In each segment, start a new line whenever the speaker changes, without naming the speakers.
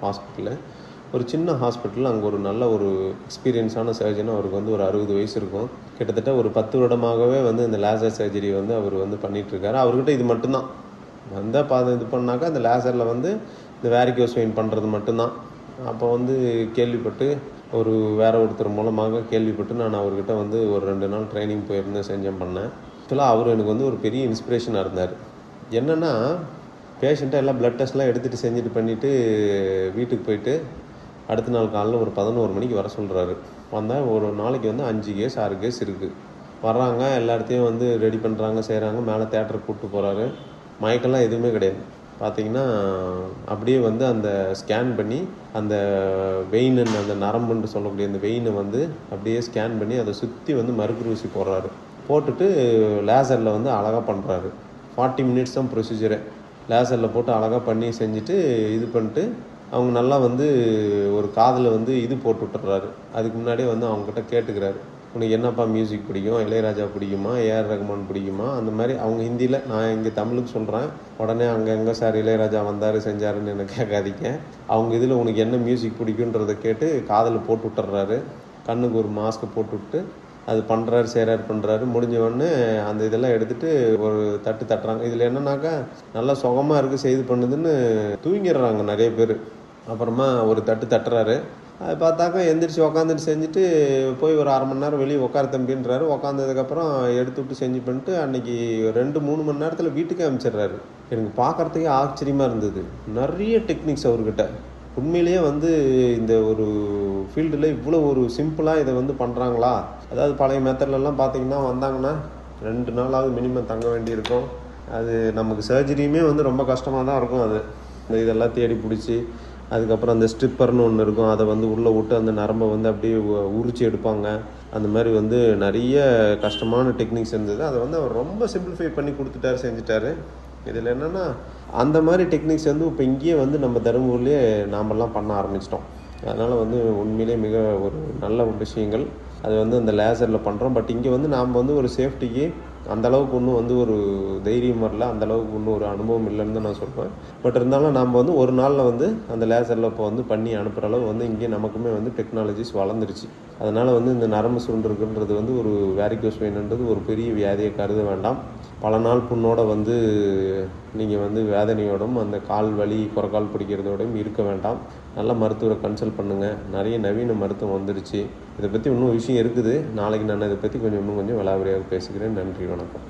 hospital ஒரு சின்ன hospital அங்கே ஒரு நல்ல ஒரு எக்ஸ்பீரியன்ஸான சர்ஜன் அவருக்கு வந்து ஒரு அறுபது வயசு இருக்கும் கிட்டத்தட்ட ஒரு பத்து வருடமாகவே வந்து இந்த லேசர் சர்ஜரி வந்து அவர் வந்து பண்ணிகிட்ருக்காரு அவர்கிட்ட இது மட்டும்தான் வந்தால் பாது இது பண்ணாக்கா இந்த லேசரில் வந்து இந்த வேரிகோஸ் வெயின் பண்ணுறது மட்டும்தான் அப்போ வந்து கேள்விப்பட்டு ஒரு வேற ஒருத்தர் மூலமாக கேள்விப்பட்டு நான் அவர்கிட்ட வந்து ஒரு ரெண்டு நாள் ட்ரைனிங் போயிருந்தேன் செஞ்சேன் பண்ணேன் ஆக்சுவலாக அவர் எனக்கு வந்து ஒரு பெரிய இன்ஸ்பிரேஷனாக இருந்தார் என்னென்னா பேஷண்ட்டை எல்லாம் ப்ளட் டெஸ்ட்லாம் எடுத்துகிட்டு செஞ்சுட்டு பண்ணிவிட்டு வீட்டுக்கு போயிட்டு அடுத்த நாள் காலையில் ஒரு பதினோரு மணிக்கு வர சொல்கிறாரு வந்தால் ஒரு நாளைக்கு வந்து அஞ்சு கேஸ் ஆறு கேஸ் இருக்குது வர்றாங்க எல்லா இடத்தையும் வந்து ரெடி பண்ணுறாங்க செய்கிறாங்க மேலே தேட்டருக்கு கூப்பிட்டு போகிறாரு மயக்கெல்லாம் எதுவுமே கிடையாது பார்த்தீங்கன்னா அப்படியே வந்து அந்த ஸ்கேன் பண்ணி அந்த வெயின் அந்த நரம்புன்னு சொல்லக்கூடிய அந்த வெயினை வந்து அப்படியே ஸ்கேன் பண்ணி அதை சுற்றி வந்து மறுக்கு ஊசி போடுறாரு போட்டுட்டு லேசரில் வந்து அழகாக பண்ணுறாரு ஃபார்ட்டி மினிட்ஸ் தான் ப்ரொசீஜரு லேசரில் போட்டு அழகாக பண்ணி செஞ்சுட்டு இது பண்ணிட்டு அவங்க நல்லா வந்து ஒரு காதில் வந்து இது போட்டு விட்டுறாரு அதுக்கு முன்னாடியே வந்து அவங்ககிட்ட கேட்டுக்கிறாரு உனக்கு என்னப்பா மியூசிக் பிடிக்கும் இளையராஜா பிடிக்குமா ஏஆர் ரஹ்மான் பிடிக்குமா அந்த மாதிரி அவங்க ஹிந்தியில் நான் இங்கே தமிழுக்கு சொல்கிறேன் உடனே அங்கே எங்கே சார் இளையராஜா வந்தார் செஞ்சாருன்னு எனக்கு கேட்காதீங்க அவங்க இதில் உனக்கு என்ன மியூசிக் பிடிக்குன்றதை கேட்டு காதில் போட்டு விட்டுறாரு கண்ணுக்கு ஒரு மாஸ்க்கை போட்டு விட்டு அது பண்ணுறாரு செய்கிறாரு பண்ணுறாரு முடிஞ்ச உடனே அந்த இதெல்லாம் எடுத்துகிட்டு ஒரு தட்டு தட்டுறாங்க இதில் என்னன்னாக்கா நல்லா சுகமாக இருக்குது செய்து பண்ணுதுன்னு தூங்கிடுறாங்க நிறைய பேர் அப்புறமா ஒரு தட்டு தட்டுறாரு அது பார்த்தாக்கா எந்திரிச்சு உக்காந்துட்டு செஞ்சுட்டு போய் ஒரு அரை மணி நேரம் வெளியே உட்கார தம்பின்றாரு உக்காந்ததுக்கப்புறம் எடுத்து விட்டு செஞ்சு பண்ணிட்டு அன்னைக்கு ரெண்டு மூணு மணி நேரத்தில் வீட்டுக்கே அனுப்பிச்சிடுறாரு எனக்கு பார்க்குறதுக்கே ஆச்சரியமாக இருந்தது நிறைய டெக்னிக்ஸ் அவர்கிட்ட உண்மையிலேயே வந்து இந்த ஒரு ஃபீல்டில் இவ்வளோ ஒரு சிம்பிளாக இதை வந்து பண்ணுறாங்களா அதாவது பழைய மெத்தட்லலாம் பார்த்தீங்கன்னா வந்தாங்கன்னா ரெண்டு நாளாவது மினிமம் தங்க வேண்டியிருக்கும் அது நமக்கு சர்ஜரியுமே வந்து ரொம்ப கஷ்டமாக தான் இருக்கும் அது இந்த இதெல்லாம் தேடி பிடிச்சி அதுக்கப்புறம் அந்த ஸ்ட்ரிப்பர்னு ஒன்று இருக்கும் அதை வந்து உள்ளே விட்டு அந்த நரம்பை வந்து அப்படியே உ- உரிச்சு எடுப்பாங்க அந்த மாதிரி வந்து நிறைய கஷ்டமான டெக்னிக்ஸ் இருந்தது அதை வந்து அவர் ரொம்ப சிம்பிளிஃபை பண்ணி கொடுத்துட்டாரு செஞ்சுட்டாரு இதில் என்னென்னா அந்த மாதிரி டெக்னிக்ஸ் வந்து இப்போ இங்கேயே வந்து நம்ம தருமபுரிலேயே நாமெல்லாம் பண்ண ஆரம்பிச்சிட்டோம் அதனால் வந்து உண்மையிலே மிக ஒரு நல்ல விஷயங்கள் அது வந்து அந்த லேசரில் பண்ணுறோம் பட் இங்கே வந்து நாம் வந்து ஒரு சேஃப்டிக்கு அந்த அளவுக்கு ஒன்றும் வந்து ஒரு தைரியம் வரல அந்த அளவுக்கு ஒன்றும் ஒரு அனுபவம் இல்லைன்னு தான் நான் சொல்வேன் பட் இருந்தாலும் நாம் வந்து ஒரு நாளில் வந்து அந்த லேசரில் இப்போ வந்து பண்ணி அனுப்புகிற அளவு வந்து இங்கே நமக்குமே வந்து டெக்னாலஜிஸ் வளர்ந்துருச்சு அதனால் வந்து இந்த நரம்பு சுருண்டுருக்குன்றது வந்து ஒரு வேரிகோஸ் வெயின்ன்றது ஒரு பெரிய வியாதியை கருத வேண்டாம் பல நாள் புண்ணோட வந்து நீங்கள் வந்து வேதனையோடும் அந்த கால் வலி குறக்கால் பிடிக்கிறதோடையும் இருக்க வேண்டாம் நல்ல மருத்துவரை கன்சல்ட் பண்ணுங்கள் நிறைய நவீன மருத்துவம் வந்துருச்சு இதை பற்றி இன்னும் விஷயம் இருக்குது நாளைக்கு நான் இதை பற்றி கொஞ்சம் இன்னும் கொஞ்சம் விளாவரியாக பேசுகிறேன் நன்றி வணக்கம்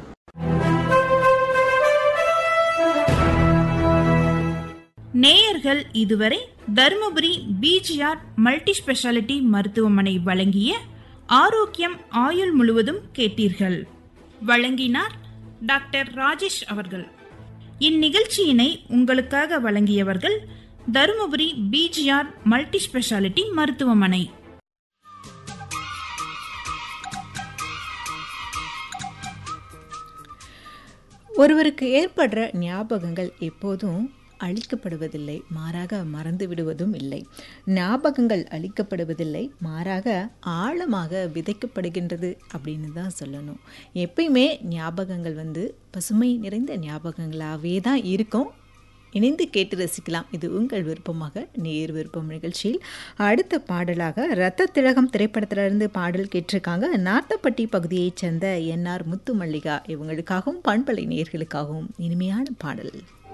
நேயர்கள் இதுவரை தருமபுரி பிஜிஆர் மல்டி ஸ்பெஷாலிட்டி மருத்துவமனை வழங்கிய ஆரோக்கியம் ஆயுள் முழுவதும் கேட்டீர்கள் வழங்கினார் டாக்டர் ராஜேஷ் அவர்கள் இந்நிகழ்ச்சியினை உங்களுக்காக வழங்கியவர்கள் தருமபுரி பிஜிஆர் மல்டி ஸ்பெஷாலிட்டி மருத்துவமனை
ஒருவருக்கு ஏற்படுற ஞாபகங்கள் எப்போதும் அழிக்கப்படுவதில்லை மாறாக மறந்து விடுவதும் இல்லை ஞாபகங்கள் அழிக்கப்படுவதில்லை மாறாக ஆழமாக விதைக்கப்படுகின்றது அப்படின்னு தான் சொல்லணும் எப்பயுமே ஞாபகங்கள் வந்து பசுமை நிறைந்த ஞாபகங்களாகவே தான் இருக்கும் இணைந்து கேட்டு ரசிக்கலாம் இது உங்கள் விருப்பமாக நேர் விருப்பம் நிகழ்ச்சியில் அடுத்த பாடலாக ரத்த திலகம் திரைப்படத்திலிருந்து பாடல் கேட்டிருக்காங்க நாத்தப்பட்டி பகுதியைச் சேர்ந்த என்ஆர் முத்து மல்லிகா இவங்களுக்காகவும் பண்பலை நேர்களுக்காகவும் இனிமையான பாடல்